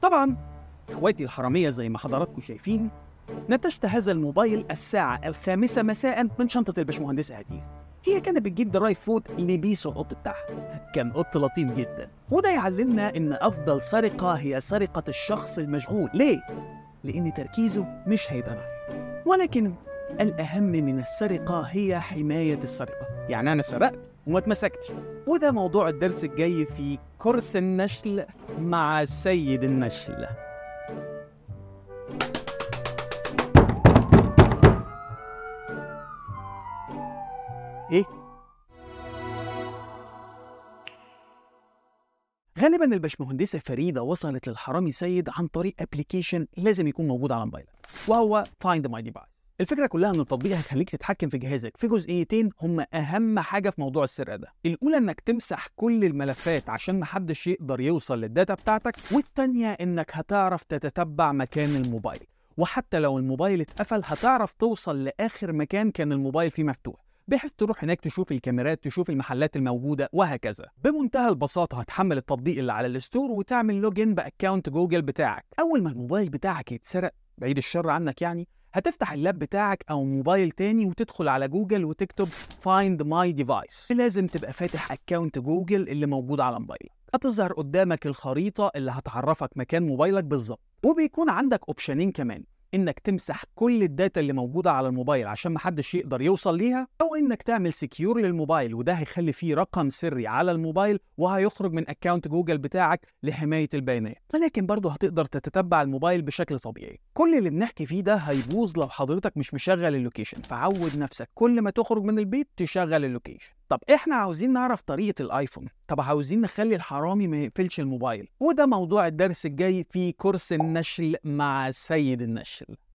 طبعا اخواتي الحراميه زي ما حضراتكم شايفين نتجت هذا الموبايل الساعة الخامسة مساء من شنطة الباشمهندسة هدير هي كانت بتجيب درايف فود لبيسو القط بتاعها كان قط لطيف جدا وده يعلمنا ان افضل سرقة هي سرقة الشخص المشغول ليه؟ لان تركيزه مش هيبقى معاه ولكن الاهم من السرقة هي حماية السرقة يعني انا سرقت وما اتمسكتش وده موضوع الدرس الجاي في كورس النشل مع سيد النشل ايه غالبا الباشمهندسه فريده وصلت للحرامي سيد عن طريق ابلكيشن لازم يكون موجود على موبايلك وهو فايند ماي ديفايس الفكره كلها ان التطبيق هيخليك تتحكم في جهازك في جزئيتين هم اهم حاجه في موضوع السرقه ده الاولى انك تمسح كل الملفات عشان محدش يقدر يوصل للداتا بتاعتك والتانيه انك هتعرف تتتبع مكان الموبايل وحتى لو الموبايل اتقفل هتعرف توصل لاخر مكان كان الموبايل فيه مفتوح بحيث تروح هناك تشوف الكاميرات تشوف المحلات الموجودة وهكذا بمنتهى البساطة هتحمل التطبيق اللي على الستور وتعمل لوجين بأكاونت جوجل بتاعك أول ما الموبايل بتاعك يتسرق بعيد الشر عنك يعني هتفتح اللاب بتاعك او موبايل تاني وتدخل على جوجل وتكتب find my device لازم تبقى فاتح اكاونت جوجل اللي موجود على موبايلك هتظهر قدامك الخريطة اللي هتعرفك مكان موبايلك بالظبط وبيكون عندك اوبشنين كمان انك تمسح كل الداتا اللي موجوده على الموبايل عشان محدش يقدر يوصل ليها او انك تعمل سكيور للموبايل وده هيخلي فيه رقم سري على الموبايل وهيخرج من اكونت جوجل بتاعك لحمايه البيانات ولكن برضه هتقدر تتتبع الموبايل بشكل طبيعي كل اللي بنحكي فيه ده هيبوظ لو حضرتك مش مشغل اللوكيشن فعود نفسك كل ما تخرج من البيت تشغل اللوكيشن طب احنا عاوزين نعرف طريقه الايفون طب عاوزين نخلي الحرامي ما يقفلش الموبايل وده موضوع الدرس الجاي في كورس النشل مع سيد النشل